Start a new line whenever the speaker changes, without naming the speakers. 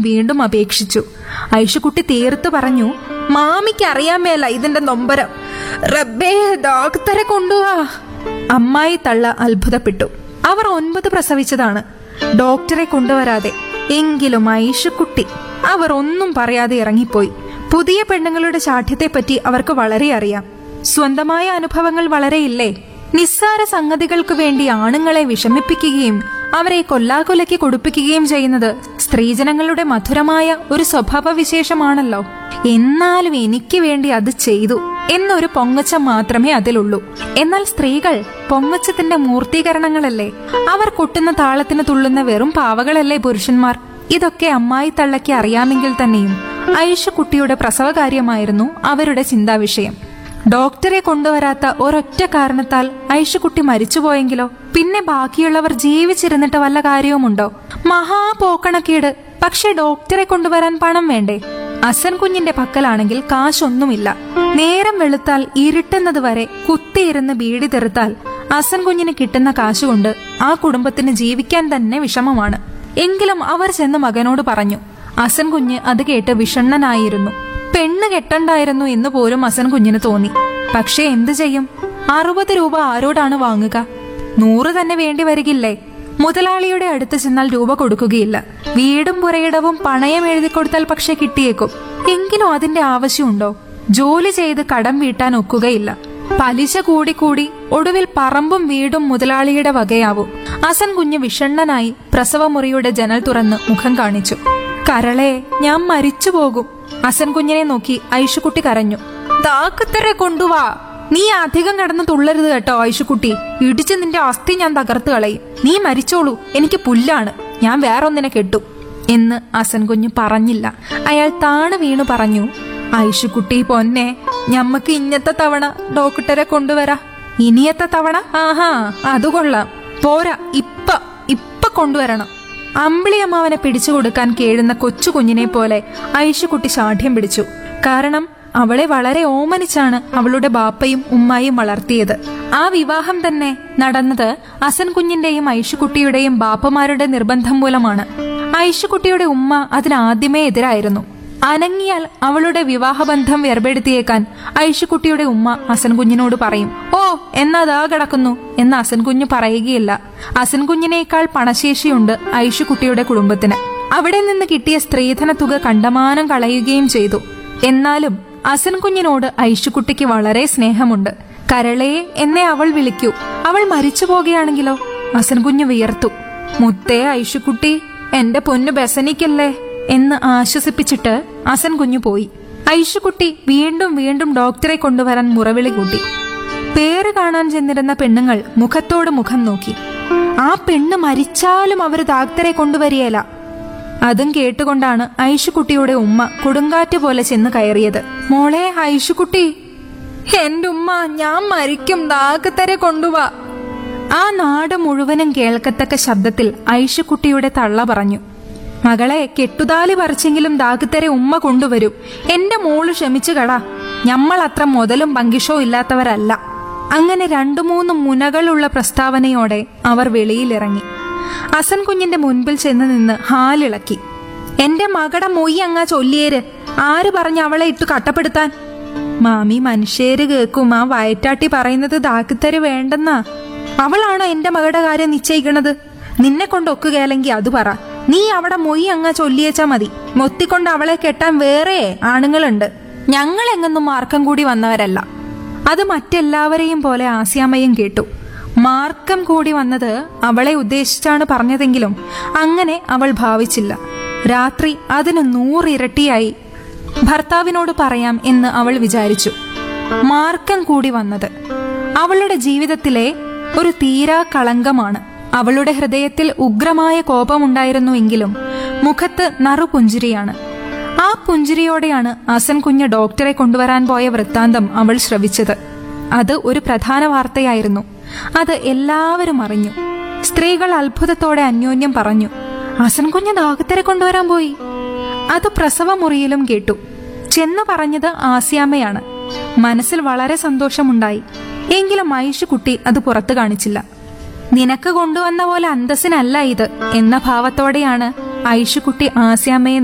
വീണ്ടും അപേക്ഷിച്ചു ഐഷുക്കുട്ടി തീർത്ത് പറഞ്ഞു മാമിക്ക് അറിയാൻ മേല ഇതിന്റെ നൊമ്പരം റബ്ബേ ഡോക്ടറെ കൊണ്ടുവാ അമ്മായി തള്ള അത്ഭുതപ്പെട്ടു അവർ ഒൻപത് പ്രസവിച്ചതാണ് ഡോക്ടറെ കൊണ്ടുവരാതെ എങ്കിലും ഐഷുക്കുട്ടി അവർ ഒന്നും പറയാതെ ഇറങ്ങിപ്പോയി പുതിയ പെണ്ണുങ്ങളുടെ ശാഠ്യത്തെപ്പറ്റി അവർക്ക് വളരെ അറിയാം സ്വന്തമായ അനുഭവങ്ങൾ വളരെയില്ലേ നിസ്സാര സംഗതികൾക്ക് വേണ്ടി ആണുങ്ങളെ വിഷമിപ്പിക്കുകയും അവരെ കൊല്ലാകൊലയ്ക്ക് കൊടുപ്പിക്കുകയും ചെയ്യുന്നത് സ്ത്രീജനങ്ങളുടെ മധുരമായ ഒരു സ്വഭാവ വിശേഷമാണല്ലോ എന്നാലും എനിക്ക് വേണ്ടി അത് ചെയ്തു എന്നൊരു പൊങ്ങച്ചം മാത്രമേ അതിലുള്ളൂ എന്നാൽ സ്ത്രീകൾ പൊങ്ങച്ചത്തിന്റെ മൂർത്തീകരണങ്ങളല്ലേ അവർ കൊട്ടുന്ന താളത്തിന് തുള്ളുന്ന വെറും പാവകളല്ലേ പുരുഷന്മാർ ഇതൊക്കെ അമ്മായി തള്ളയ്ക്ക് അറിയാമെങ്കിൽ തന്നെയും ഐഷക്കുട്ടിയുടെ പ്രസവകാര്യമായിരുന്നു അവരുടെ ചിന്താവിഷയം ഡോക്ടറെ കൊണ്ടുവരാത്ത ഒരൊറ്റ കാരണത്താൽ ഐഷുക്കുട്ടി മരിച്ചുപോയെങ്കിലോ പിന്നെ ബാക്കിയുള്ളവർ ജീവിച്ചിരുന്നിട്ട് വല്ല കാര്യവുമുണ്ടോ മഹാപോക്കണക്കേട് പക്ഷെ ഡോക്ടറെ കൊണ്ടുവരാൻ പണം വേണ്ടേ അസൻ കുഞ്ഞിന്റെ പക്കലാണെങ്കിൽ കാശൊന്നുമില്ല നേരം വെളുത്താൽ ഇരുട്ടുന്നത് വരെ കുത്തിയിരുന്ന് ബീഡി തെറുത്താൽ അസൻ കുഞ്ഞിന് കിട്ടുന്ന കാശുകൊണ്ട് ആ കുടുംബത്തിന് ജീവിക്കാൻ തന്നെ വിഷമമാണ് എങ്കിലും അവർ ചെന്ന് മകനോട് പറഞ്ഞു അസൻ കുഞ്ഞ് അത് കേട്ട് വിഷണ്ണനായിരുന്നു പെണ്ണ് കെട്ടണ്ടായിരുന്നു എന്ന് പോലും അസൻ കുഞ്ഞിന് തോന്നി പക്ഷേ എന്തു ചെയ്യും അറുപത് രൂപ ആരോടാണ് വാങ്ങുക നൂറ് തന്നെ വേണ്ടി വരികില്ലേ മുതലാളിയുടെ അടുത്ത് ചെന്നാൽ രൂപ കൊടുക്കുകയില്ല വീടും പുരയിടവും പണയം എഴുതി കൊടുത്താൽ പക്ഷെ കിട്ടിയേക്കും എങ്കിലും അതിന്റെ ആവശ്യമുണ്ടോ ജോലി ചെയ്ത് കടം വീട്ടാൻ ഒക്കുകയില്ല പലിശ കൂടിക്കൂടി ഒടുവിൽ പറമ്പും വീടും മുതലാളിയുടെ വകയാവും അസൻ കുഞ്ഞ് വിഷണ്ണനായി പ്രസവമുറിയുടെ ജനൽ തുറന്ന് മുഖം കാണിച്ചു കരളെ ഞാൻ മരിച്ചു പോകും അസൻ കുഞ്ഞിനെ നോക്കി ഐഷുക്കുട്ടി കരഞ്ഞു ദാക്കത്തരെ കൊണ്ടുവാ നീ അധികം കടന്ന് തുള്ളരുത് കേട്ടോ ഐഷുക്കുട്ടി ഇടിച്ച് നിന്റെ അസ്ഥി ഞാൻ തകർത്ത് കളയും നീ മരിച്ചോളൂ എനിക്ക് പുല്ലാണ് ഞാൻ വേറൊന്നിനെ കെട്ടു എന്ന് അസൻ കുഞ്ഞ് പറഞ്ഞില്ല അയാൾ താണു വീണു പറഞ്ഞു ഐഷുക്കുട്ടി പൊന്നെ ഞമ്മക്ക് ഇന്നത്തെ തവണ ഡോക്ടറെ കൊണ്ടുവരാ ഇനിയത്തെ തവണ ആഹാ അത് കൊള്ളാം പോരാ ഇപ്പ ഇപ്പ കൊണ്ടുവരണം അമ്പിളിയമ്മാവനെ പിടിച്ചു കൊടുക്കാൻ കേഴുന്ന കൊച്ചു കുഞ്ഞിനെ പോലെ ഐഷുക്കുട്ടി ശാഠ്യം പിടിച്ചു കാരണം അവളെ വളരെ ഓമനിച്ചാണ് അവളുടെ ബാപ്പയും ഉമ്മായും വളർത്തിയത് ആ വിവാഹം തന്നെ നടന്നത് അസൻ കുഞ്ഞിന്റെയും ഐഷുക്കുട്ടിയുടെയും ബാപ്പമാരുടെ നിർബന്ധം മൂലമാണ് ഐഷുക്കുട്ടിയുടെ ഉമ്മ അതിനാദ്യമേ എതിരായിരുന്നു അനങ്ങിയാൽ അവളുടെ വിവാഹബന്ധം വേർപെടുത്തിയേക്കാൻ ഐഷുക്കുട്ടിയുടെ ഉമ്മ അസൻ കുഞ്ഞിനോട് പറയും ഓ എന്നാ ദാ കിടക്കുന്നു എന്ന് അസൻ കുഞ്ഞ് പറയുകയില്ല അസൻ കുഞ്ഞിനേക്കാൾ പണശേഷിയുണ്ട് ഐഷുക്കുട്ടിയുടെ കുടുംബത്തിന് അവിടെ നിന്ന് കിട്ടിയ സ്ത്രീധന തുക കണ്ടമാനം കളയുകയും ചെയ്തു എന്നാലും അസൻ കുഞ്ഞിനോട് ഐഷുക്കുട്ടിക്ക് വളരെ സ്നേഹമുണ്ട് കരളേ എന്നെ അവൾ വിളിക്കൂ അവൾ മരിച്ചു പോകുകയാണെങ്കിലോ അസൻ കുഞ്ഞ് വിയർത്തു മുത്തേ ഐഷുക്കുട്ടി എന്റെ പൊന്നു ബസനിക്കല്ലേ എന്ന് ആശ്വസിപ്പിച്ചിട്ട് അസൻ കുഞ്ഞു പോയി ഐഷുക്കുട്ടി വീണ്ടും വീണ്ടും ഡോക്ടറെ കൊണ്ടുവരാൻ മുറവിളി കൂട്ടി പേര് കാണാൻ ചെന്നിരുന്ന പെണ്ണുങ്ങൾ മുഖത്തോട് മുഖം നോക്കി ആ പെണ്ണ് മരിച്ചാലും അവർ ഡാക്ടറെ കൊണ്ടുവരികയില്ല അതും കേട്ടുകൊണ്ടാണ് ഐഷുക്കുട്ടിയുടെ ഉമ്മ കൊടുങ്കാറ്റ് പോലെ ചെന്ന് കയറിയത് മോളെ ഐഷുക്കുട്ടി എന്റെ ഉമ്മ ഞാൻ മരിക്കും ദാക്കത്തരെ കൊണ്ടുവാ ആ നാട് മുഴുവനും കേൾക്കത്തക്ക ശബ്ദത്തിൽ ഐഷുക്കുട്ടിയുടെ തള്ള പറഞ്ഞു മകളെ കെട്ടുതാലി പറിച്ചെങ്കിലും ദാക്കത്തരെ ഉമ്മ കൊണ്ടുവരും എന്റെ മോള് ക്ഷമിച്ചു കടാ ഞമ്മൾ അത്ര മുതലും പങ്കിഷോ ഇല്ലാത്തവരല്ല അങ്ങനെ രണ്ടു മൂന്ന് മുനകളുള്ള പ്രസ്താവനയോടെ അവർ വെളിയിലിറങ്ങി അസൻ കുഞ്ഞിന്റെ മുൻപിൽ ചെന്ന് നിന്ന് ഹാലിളക്കി എന്റെ മകടെ മൊയ്യ് അങ്ങാ ചൊല്ലിയേര് ആര് പറഞ്ഞ് അവളെ ഇട്ടു കട്ടപ്പെടുത്താൻ മാമി മനുഷ്യര് കേക്കും ആ വയറ്റാട്ടി പറയുന്നത് ദാക്കിത്തര് വേണ്ടെന്നാ അവളാണോ എന്റെ മകളുടെ കാര്യം നിശ്ചയിക്കണത് നിന്നെ കൊണ്ട് ഒക്കുകയല്ലെങ്കിൽ അത് പറ നീ അവിടെ മൊയ്യ് അങ്ങ ചൊല്ലിയേച്ചാ മതി മൊത്തിക്കൊണ്ട് അവളെ കെട്ടാൻ വേറെ ആണുങ്ങളുണ്ട് ഞങ്ങൾ എങ്ങൊന്നും മാർക്കം കൂടി വന്നവരല്ല അത് മറ്റെല്ലാവരെയും പോലെ ആസ്യാമയും കേട്ടു മാർക്കം കൂടി വന്നത് അവളെ ഉദ്ദേശിച്ചാണ് പറഞ്ഞതെങ്കിലും അങ്ങനെ അവൾ ഭാവിച്ചില്ല രാത്രി അതിന് നൂറിരട്ടിയായി ഭർത്താവിനോട് പറയാം എന്ന് അവൾ വിചാരിച്ചു മാർക്കം കൂടി വന്നത് അവളുടെ ജീവിതത്തിലെ ഒരു തീരാ കളങ്കമാണ് അവളുടെ ഹൃദയത്തിൽ ഉഗ്രമായ കോപമുണ്ടായിരുന്നുവെങ്കിലും മുഖത്ത് നറുപുഞ്ചിരിയാണ് ആ പുഞ്ചിരിയോടെയാണ് അസൻ കുഞ്ഞ് ഡോക്ടറെ കൊണ്ടുവരാൻ പോയ വൃത്താന്തം അവൾ ശ്രവിച്ചത് അത് ഒരു പ്രധാന വാർത്തയായിരുന്നു അത് എല്ലാവരും അറിഞ്ഞു സ്ത്രീകൾ അത്ഭുതത്തോടെ അന്യോന്യം പറഞ്ഞു അസൻ കുഞ്ഞ് ഡോക്ടറെ കൊണ്ടുവരാൻ പോയി അത് പ്രസവമുറിയിലും കേട്ടു ചെന്നു പറഞ്ഞത് ആസ്യാമ്മയാണ് മനസ്സിൽ വളരെ സന്തോഷമുണ്ടായി എങ്കിലും ഐഷു കുട്ടി അത് പുറത്തു കാണിച്ചില്ല നിനക്ക് കൊണ്ടുവന്ന പോലെ അന്തസ്സിനല്ല ഇത് എന്ന ഭാവത്തോടെയാണ് ഐഷുക്കുട്ടി ആസ്യാമ്മയെ